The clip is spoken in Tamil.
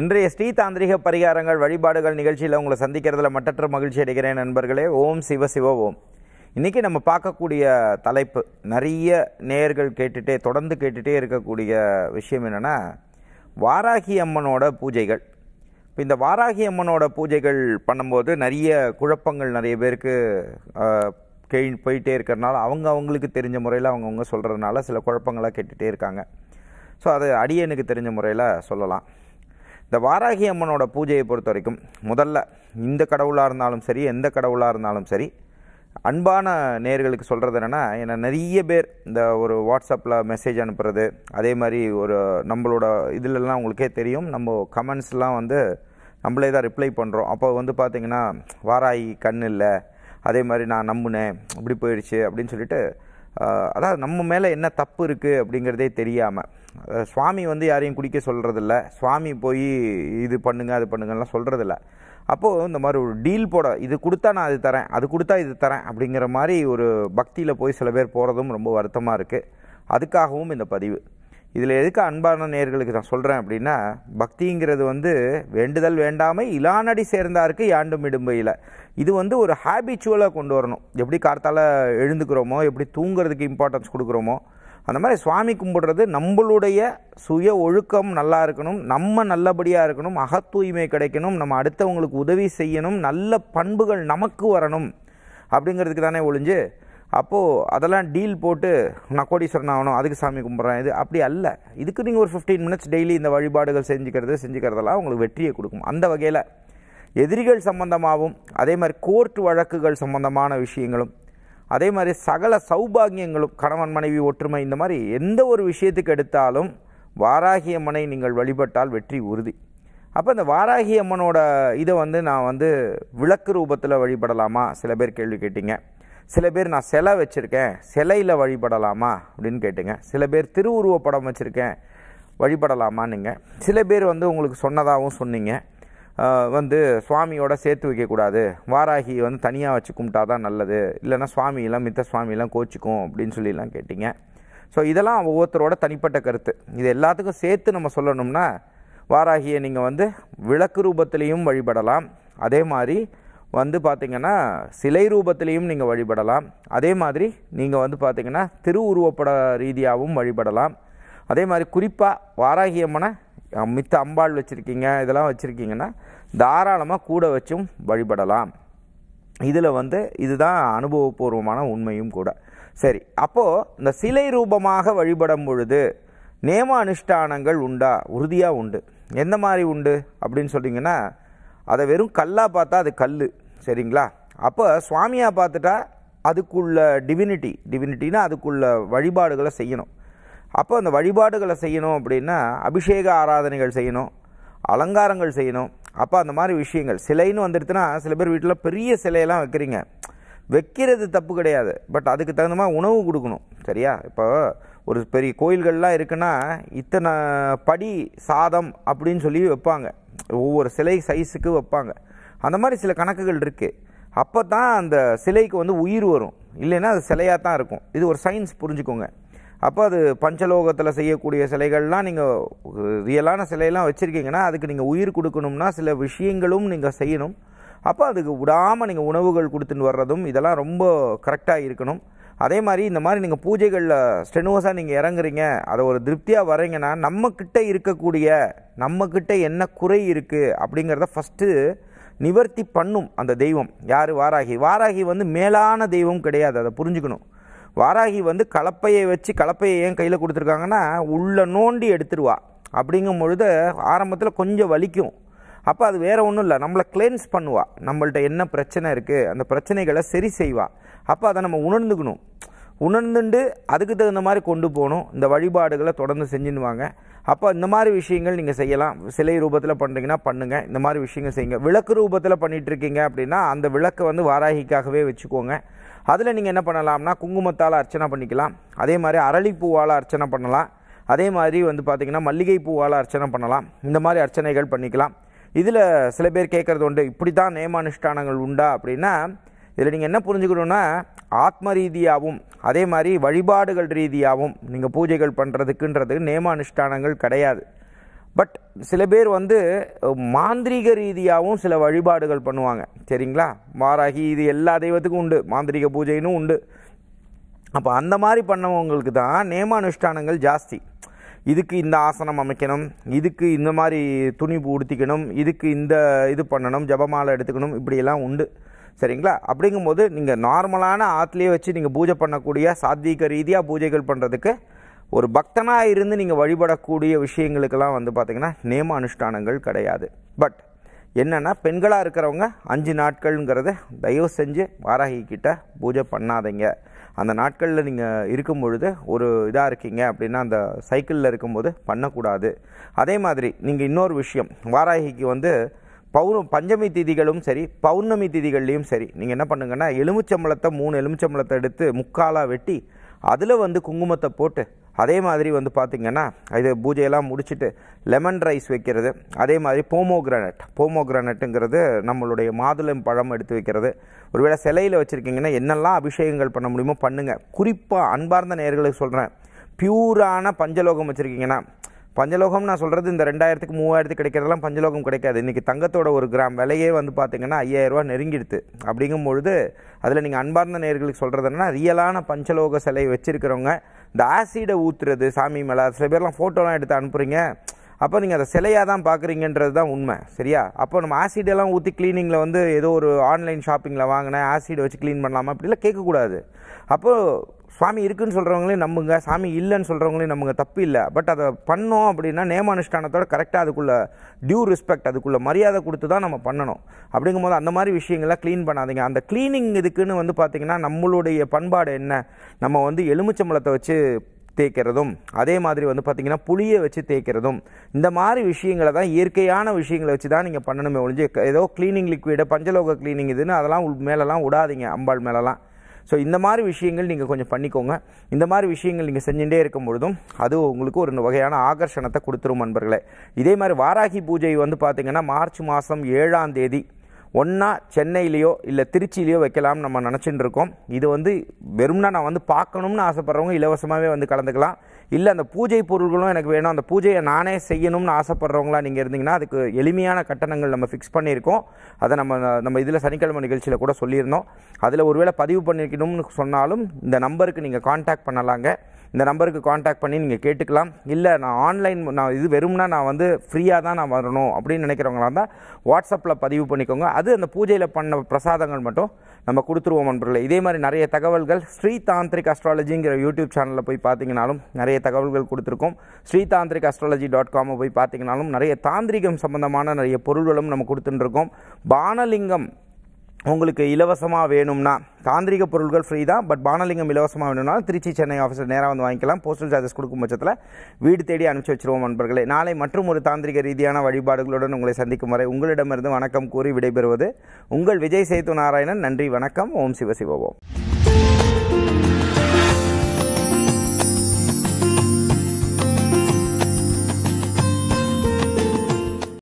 இன்றைய ஸ்ரீ தாந்திரிக பரிகாரங்கள் வழிபாடுகள் நிகழ்ச்சியில் உங்களை சந்திக்கிறதுல மட்டற்ற மகிழ்ச்சி அடைகிறேன் நண்பர்களே ஓம் சிவ சிவ ஓம் இன்றைக்கி நம்ம பார்க்கக்கூடிய தலைப்பு நிறைய நேயர்கள் கேட்டுட்டே தொடர்ந்து கேட்டுட்டே இருக்கக்கூடிய விஷயம் என்னென்னா வாராகி அம்மனோட பூஜைகள் இப்போ இந்த வாராகி அம்மனோட பூஜைகள் பண்ணும்போது நிறைய குழப்பங்கள் நிறைய பேருக்கு ஆஹ், கேள்வி போயிட்டே இருக்கிறனால அவங்க அவங்களுக்கு தெரிஞ்ச முறையில் அவங்கவுங்க சொல்கிறதுனால சில குழப்பங்களாக கேட்டுகிட்டே இருக்காங்க ஸோ அது அடியனுக்கு தெரிஞ்ச முறையில் சொல்லலாம் இந்த வாராகி அம்மனோட பூஜையை பொறுத்த வரைக்கும் முதல்ல இந்த கடவுளாக இருந்தாலும் சரி எந்த கடவுளாக இருந்தாலும் சரி அன்பான நேர்களுக்கு சொல்கிறது என்னென்னா ஏன்னா நிறைய பேர் இந்த ஒரு வாட்ஸ்அப்பில் மெசேஜ் அனுப்புறது அதே மாதிரி ஒரு நம்மளோட இதிலெல்லாம் உங்களுக்கே தெரியும் நம்ம கமெண்ட்ஸ்லாம் வந்து நம்மளே தான் ரிப்ளை பண்ணுறோம் அப்போ வந்து பார்த்திங்கன்னா வாராகி கண் இல்லை அதே மாதிரி நான் நம்பினேன் இப்படி போயிடுச்சு அப்படின்னு சொல்லிட்டு ஆஹ், அதாவது நம்ம மேலே என்ன தப்பு இருக்குது அப்படிங்கிறதே தெரியாமல் சுவாமி வந்து யாரையும் குடிக்க சொல்கிறதில்ல சுவாமி போய் இது பண்ணுங்க அது பண்ணுங்கலாம் சொல்கிறதில்ல அப்போது இந்த மாதிரி ஒரு டீல் போட இது கொடுத்தா நான் அது தரேன் அது கொடுத்தா இது தரேன் அப்படிங்கிற மாதிரி ஒரு பக்தியில் போய் சில பேர் போகிறதும் ரொம்ப வருத்தமாக இருக்குது அதுக்காகவும் இந்த பதிவு இதில் எதுக்கு அன்பான நேர்களுக்கு நான் சொல்கிறேன் அப்படின்னா பக்திங்கிறது வந்து வேண்டுதல் வேண்டாமை இலானடி சேர்ந்தாருக்கு யாண்டும் இடும்பையில் இது வந்து ஒரு ஹேபிச்சுவலாக கொண்டு வரணும் எப்படி கார்த்தால எழுந்துக்கிறோமோ எப்படி தூங்குறதுக்கு இம்பார்ட்டன்ஸ் கொடுக்குறோமோ அந்த மாதிரி சுவாமி கும்பிடுறது நம்மளுடைய சுய ஒழுக்கம் நல்லா இருக்கணும் நம்ம நல்லபடியாக இருக்கணும் அகத்தூய்மை கிடைக்கணும் நம்ம அடுத்தவங்களுக்கு உதவி செய்யணும் நல்ல பண்புகள் நமக்கு வரணும் அப்படிங்கிறதுக்கு தானே ஒழிஞ்சு அப்போது அதெல்லாம் டீல் போட்டு நான் கோடீஸ்வரன் ஆகணும் அதுக்கு சாமி கும்பிட்றேன் இது அப்படி அல்ல இதுக்கு நீங்கள் ஒரு ஃபிஃப்டீன் மினிட்ஸ் டெய்லி இந்த வழிபாடுகள் செஞ்சுக்கிறது செஞ்சுக்கிறதெல்லாம் உங்களுக்கு வெற்றியை கொடுக்கும் அந்த வகையில் எதிரிகள் சம்பந்தமாகவும் அதே மாதிரி கோர்ட் வழக்குகள் சம்பந்தமான விஷயங்களும் அதே மாதிரி சகல சௌபாகியங்களும் கணவன் மனைவி ஒற்றுமை இந்த மாதிரி எந்த ஒரு விஷயத்துக்கு எடுத்தாலும் வாராகி அம்மனை நீங்கள் வழிபட்டால் வெற்றி உறுதி அப்போ இந்த வாராகி அம்மனோட இதை வந்து நான் வந்து விளக்கு ரூபத்தில் வழிபடலாமா சில பேர் கேள்வி கேட்டீங்க சில பேர் நான் சிலை வச்சுருக்கேன் சிலையில் வழிபடலாமா அப்படின்னு கேட்டுங்க சில பேர் திருவுருவப் படம் வச்சுருக்கேன் வழிபடலாமான்னுங்க சில பேர் வந்து உங்களுக்கு சொன்னதாகவும் சொன்னீங்க ஆஹ் வந்து சுவாமியோட சேர்த்து வைக்கக்கூடாது வாராகி வந்து தனியாக வச்சு கும்பிட்டா தான் நல்லது இல்லைன்னா சுவாமியெல்லாம் மித்த சுவாமியெல்லாம் கோச்சிக்கும் அப்படின்னு சொல்லிலாம் கேட்டிங்க ஸோ இதெல்லாம் ஒவ்வொருத்தரோட தனிப்பட்ட கருத்து இது எல்லாத்துக்கும் சேர்த்து நம்ம சொல்லணும்னா வாராகியை நீங்கள் வந்து விளக்கு ரூபத்திலையும் வழிபடலாம் அதே மாதிரி வந்து பார்த்திங்கன்னா சிலை ரூபத்திலையும் நீங்கள் வழிபடலாம் அதே மாதிரி நீங்கள் வந்து பார்த்திங்கன்னா திருவுருவப்பட ரீதியாகவும் வழிபடலாம் அதே மாதிரி குறிப்பாக வாராகி அம்மனை அஹ், மித்த அம்பாள் வச்சுருக்கீங்க இதெல்லாம் வச்சுருக்கீங்கன்னா தாராளமாக கூட வச்சும் வழிபடலாம் இதில் வந்து இதுதான் அனுபவபூர்வமான உண்மையும் கூட சரி அப்போது இந்த சிலை ரூபமாக வழிபடும் பொழுது நேம அனுஷ்டானங்கள் உண்டா உறுதியாக உண்டு எந்த மாதிரி உண்டு அப்படின்னு சொன்னீங்கன்னா அதை வெறும் கல்லாக பார்த்தா அது கல் சரிங்களா அப்போ சுவாமியாக பார்த்துட்டா அதுக்குள்ள டிவினிட்டி டிவினிட்டினா அதுக்குள்ள வழிபாடுகளை செய்யணும் அப்போ அந்த வழிபாடுகளை செய்யணும் அப்படின்னா அபிஷேக ஆராதனைகள் செய்யணும் அலங்காரங்கள் செய்யணும் அப்போ அந்த மாதிரி விஷயங்கள் சிலைன்னு வந்துடுதுன்னா சில பேர் வீட்டில் பெரிய சிலையெல்லாம் வைக்கிறீங்க வைக்கிறது தப்பு கிடையாது பட் அதுக்கு தகுந்த மாதிரி உணவு கொடுக்கணும் சரியா இப்போ ஒரு பெரிய கோயில்கள்லாம் இருக்குன்னா இத்தனை படி சாதம் அப்படின்னு சொல்லி வைப்பாங்க ஒவ்வொரு சிலை சைஸுக்கு வைப்பாங்க அந்த மாதிரி சில கணக்குகள் இருக்குது அப்போ தான் அந்த சிலைக்கு வந்து உயிர் வரும் இல்லைன்னா அது சிலையாக தான் இருக்கும் இது ஒரு சயின்ஸ் புரிஞ்சுக்கோங்க அப்போ அது பஞ்சலோகத்தில் செய்யக்கூடிய சிலைகள்லாம் நீங்கள் ரியலான சிலையெல்லாம் வச்சுருக்கீங்கன்னா அதுக்கு நீங்கள் உயிர் கொடுக்கணும்னா சில விஷயங்களும் நீங்கள் செய்யணும் அப்போ அதுக்கு விடாமல் நீங்கள் உணவுகள் கொடுத்துட்டு வர்றதும் இதெல்லாம் ரொம்ப கரெக்டாக இருக்கணும் அதே மாதிரி இந்த மாதிரி நீங்கள் பூஜைகளில் ஸ்டெனுவஸாக நீங்கள் இறங்குறீங்க அதை ஒரு திருப்தியாக வர்றீங்கன்னா நம்மக்கிட்ட இருக்கக்கூடிய நம்மக்கிட்ட என்ன குறை இருக்குது அப்படிங்கிறத ஃபஸ்ட்டு நிவர்த்தி பண்ணும் அந்த தெய்வம் யார் வாராகி வாராகி வந்து மேலான தெய்வம் கிடையாது அதை புரிஞ்சுக்கணும் வாராகி வந்து கலப்பையை வச்சு கலப்பையை ஏன் கையில் கொடுத்துருக்காங்கன்னா உள்ள நோண்டி எடுத்துருவா அப்படிங்கும் பொழுது ஆரம்பத்தில் கொஞ்சம் வலிக்கும் அப்போ அது வேற ஒன்றும் இல்லை நம்மளை கிளென்ஸ் பண்ணுவா நம்மள்ட்ட என்ன பிரச்சனை இருக்குது அந்த பிரச்சனைகளை சரி செய்வா அப்போ அதை நம்ம உணர்ந்துக்கணும் உணர்ந்துண்டு அதுக்கு தகுந்த மாதிரி கொண்டு போகணும் இந்த வழிபாடுகளை தொடர்ந்து செஞ்சுன்னு வாங்க அப்போ இந்த மாதிரி விஷயங்கள் நீங்கள் செய்யலாம் சிலை ரூபத்தில் பண்ணுறீங்கன்னா பண்ணுங்கள் இந்த மாதிரி விஷயங்கள் செய்யுங்க விளக்கு ரூபத்தில் பண்ணிட்டு இருக்கீங்க அப்படின்னா அந்த விளக்கை வந்து வாராகிக்காகவே வச்சுக்கோங்க அதில் நீங்கள் என்ன பண்ணலாம்னா குங்குமத்தால் அர்ச்சனை பண்ணிக்கலாம் அதே மாதிரி அரளிப்பூவால் அர்ச்சனை பண்ணலாம் அதே மாதிரி வந்து பார்த்திங்கன்னா மல்லிகை பூவால் அர்ச்சனை பண்ணலாம் இந்த மாதிரி அர்ச்சனைகள் பண்ணிக்கலாம் இதில் சில பேர் கேட்குறது உண்டு இப்படி தான் நேமானுஷ்டானங்கள் உண்டா அப்படின்னா இதில் நீங்கள் என்ன புரிஞ்சுக்கணுன்னா ஆத்ம ரீதியாகவும் அதே மாதிரி வழிபாடுகள் ரீதியாகவும் நீங்கள் பூஜைகள் பண்ணுறதுக்குன்றது நேமானுஷ்டானங்கள் கிடையாது பட் சில பேர் வந்து அஹ், மாந்திரீக ரீதியாகவும் சில வழிபாடுகள் பண்ணுவாங்க சரிங்களா வாராகி இது எல்லா தெய்வத்துக்கும் உண்டு மாந்திரீக பூஜைன்னு உண்டு அப்போ அந்த மாதிரி பண்ணவங்களுக்கு தான் நேமானுஷ்டானங்கள் ஜாஸ்தி இதுக்கு இந்த ஆசனம் அமைக்கணும் இதுக்கு இந்த மாதிரி துணி உடுத்திக்கணும் இதுக்கு இந்த இது பண்ணணும் ஜபமாலை எடுத்துக்கணும் இப்படியெல்லாம் உண்டு சரிங்களா அப்படிங்கும்போது நீங்கள் நார்மலான ஆற்றுலேயே வச்சு நீங்கள் பூஜை பண்ணக்கூடிய சாத்வீக ரீதியாக பூஜைகள் பண்ணுறதுக்கு ஒரு பக்தனாக இருந்து நீங்கள் வழிபடக்கூடிய விஷயங்களுக்கெல்லாம் வந்து பார்த்திங்கன்னா நேம அனுஷ்டானங்கள் கிடையாது பட் என்னென்னா பெண்களாக இருக்கிறவங்க அஞ்சு நாட்கள்ங்கிறத தயவு செஞ்சு வாராகி கிட்ட பூஜை பண்ணாதீங்க அந்த நாட்களில் நீங்கள் இருக்கும் பொழுது ஒரு இதாக இருக்கீங்க அப்படின்னா அந்த சைக்கிளில் இருக்கும்போது பண்ணக்கூடாது அதே மாதிரி நீங்கள் இன்னொரு விஷயம் வாராகிக்கு வந்து பௌர்ண பஞ்சமி திதிகளும் சரி பௌர்ணமி திதிகள்லையும் சரி நீங்கள் என்ன பண்ணுங்கன்னா எலுமிச்சம்பழத்தை மூணு எலுமிச்சம்பழத்தை எடுத்து முக்காலாக வெட்டி அதில் வந்து குங்குமத்தை போட்டு அதே மாதிரி வந்து பார்த்திங்கன்னா இது பூஜையெல்லாம் முடிச்சுட்டு லெமன் ரைஸ் வைக்கிறது அதே மாதிரி போமோகிரானட் போமோகிரானட்டுங்கிறது நம்மளுடைய மாதுளம் பழம் எடுத்து வைக்கிறது ஒருவேளை சிலையில் வச்சுருக்கீங்கன்னா என்னெல்லாம் அபிஷேகங்கள் பண்ண முடியுமோ பண்ணுங்கள் குறிப்பாக அன்பார்ந்த நேயர்களுக்கு சொல்கிறேன் பியூரான பஞ்சலோகம் வச்சுருக்கீங்கன்னா பஞ்சலோகம் நான் சொல்கிறது இந்த ரெண்டாயிரத்துக்கு மூவாயிரத்துக்கு கிடைக்கிறதெல்லாம் பஞ்சலோகம் கிடைக்காது இன்றைக்கி தங்கத்தோட ஒரு கிராம் விலையே வந்து பார்த்தீங்கன்னா ஐயாயிரரூவா நெருங்கிடுது அப்படிங்கும் பொழுது அதில் நீங்கள் அன்பார்ந்த நேர்களுக்கு சொல்கிறது என்னன்னா ரியலான பஞ்சலோக சிலை வச்சுருக்கிறவங்க இந்த ஆசிடை ஊற்றுறது சாமி மேலே சில பேர்லாம் ஃபோட்டோலாம் எடுத்து அனுப்புகிறீங்க அப்போ நீங்கள் அதை சிலையாக தான் பார்க்குறீங்கன்றது தான் உண்மை சரியா அப்போ நம்ம ஆசிடெல்லாம் ஊற்றி க்ளீனிங்கில் வந்து ஏதோ ஒரு ஆன்லைன் ஷாப்பிங்கில் வாங்கினேன் ஆசிட் வச்சு க்ளீன் பண்ணலாமா அப்படிலாம் கேட்கக்கூடாது அப்போது சுவாமி இருக்குன்னு சொல்கிறவங்களையும் நம்புங்க சாமி இல்லைன்னு சொல்கிறவங்களையும் நம்புங்க தப்பு இல்லை பட் அதை பண்ணோம் அப்படின்னா நேமானுஷ்டானத்தோட கரெக்டாக அதுக்குள்ள டியூ ரெஸ்பெக்ட் அதுக்குள்ள மரியாதை கொடுத்து தான் நம்ம பண்ணணும் அப்படிங்கும்போது அந்த மாதிரி விஷயங்கள்லாம் க்ளீன் பண்ணாதீங்க அந்த க்ளீனிங் இதுக்குன்னு வந்து பார்த்திங்கன்னா நம்மளுடைய பண்பாடு என்ன நம்ம வந்து எலுமிச்சம்பழத்தை வச்சு தேய்க்கிறதும் அதே மாதிரி வந்து பார்த்திங்கன்னா புளியை வச்சு தேய்க்கிறதும் இந்த மாதிரி விஷயங்களை தான் இயற்கையான விஷயங்களை வச்சு தான் நீங்கள் பண்ணணுமே ஒழிஞ்சு ஏதோ க்ளீனிங் லிக்விடு பஞ்சலோக க்ளீனிங் இதுன்னு அதெல்லாம் உள் மேலெல்லாம் விடாதீங்க அம்பாள் மேலெல்லாம் ஸோ இந்த மாதிரி விஷயங்கள் நீங்கள் கொஞ்சம் பண்ணிக்கோங்க இந்த மாதிரி விஷயங்கள் நீங்கள் செஞ்சுட்டே இருக்கும் பொழுதும் அது உங்களுக்கு ஒரு வகையான ஆகர்ஷணத்தை கொடுத்துரும் நண்பர்களே இதே மாதிரி வாராகி பூஜை வந்து பார்த்திங்கன்னா மார்ச் மாதம் ஏழாம் தேதி ஒன்றா சென்னையிலையோ இல்லை திருச்சியிலையோ வைக்கலாம்னு நம்ம நினச்சிட்டு இருக்கோம் இது வந்து வெறும்னா நான் வந்து பார்க்கணும்னு ஆசைப்பட்றவங்க இலவசமாகவே வந்து கலந்துக்கலாம் இல்லை அந்த பூஜை பொருள்களும் எனக்கு வேணும் அந்த பூஜையை நானே செய்யணும்னு ஆசைப்படுறவங்களா நீங்கள் இருந்தீங்கன்னா அதுக்கு எளிமையான கட்டணங்கள் நம்ம ஃபிக்ஸ் பண்ணியிருக்கோம் அதை நம்ம நம்ம இதில் சனிக்கிழமை நிகழ்ச்சியில் கூட சொல்லியிருந்தோம் அதில் ஒருவேளை பதிவு பண்ணிக்கணும்னு சொன்னாலும் இந்த நம்பருக்கு நீங்கள் காண்டாக்ட் பண்ணலாங்க இந்த நம்பருக்கு காண்டாக்ட் பண்ணி நீங்கள் கேட்டுக்கலாம் இல்லை நான் ஆன்லைன் நான் இது வெறும்னா நான் வந்து ஃப்ரீயாக தான் நான் வரணும் அப்படின்னு நினைக்கிறவங்களா இருந்தால் வாட்ஸ்அப்பில் பதிவு பண்ணிக்கோங்க அது அந்த பூஜையில் பண்ண பிரசாதங்கள் மட்டும் நம்ம கொடுத்துருவோம் நண்பர்களே இதே மாதிரி நிறைய தகவல்கள் ஸ்ரீ தாந்திரிக் அஸ்ட்ராலஜிங்கிற யூடியூப் சேனலில் போய் பார்த்தீங்கனாலும் நிறைய தகவல்கள் கொடுத்துருக்கோம் ஸ்ரீ தாந்திரிக் அஸ்ட்ராலஜி டாட் காமை போய் பார்த்தீங்கனாலும் நிறைய தாந்திரிகம் சம்பந்தமான நிறைய பொருள்களும் நம்ம கொடுத்துட்டுருக்கோம் பானலிங்கம் உங்களுக்கு இலவசமாக வேணும்னா தாந்திரிக பொருட்கள் ஃப்ரீ தான் பட் பானலிங்கம் இலவசமாக வேணும்னா திருச்சி சென்னை ஆஃபீஸில் நேராக வந்து வாங்கிக்கலாம் போஸ்டல் சார்ஜஸ் கொடுக்கும் பட்சத்தில் வீடு தேடி அனுப்பிச்சி வச்சிருவோம் நண்பர்களே நாளை மற்றும் ஒரு தாந்திரிக ரீதியான வழிபாடுகளுடன் உங்களை சந்திக்கும் வரை உங்களிடமிருந்து வணக்கம் கூறி விடைபெறுவது உங்கள் விஜய் சேத்து நாராயணன் நன்றி வணக்கம் ஓம் சிவ சிவ ஓம்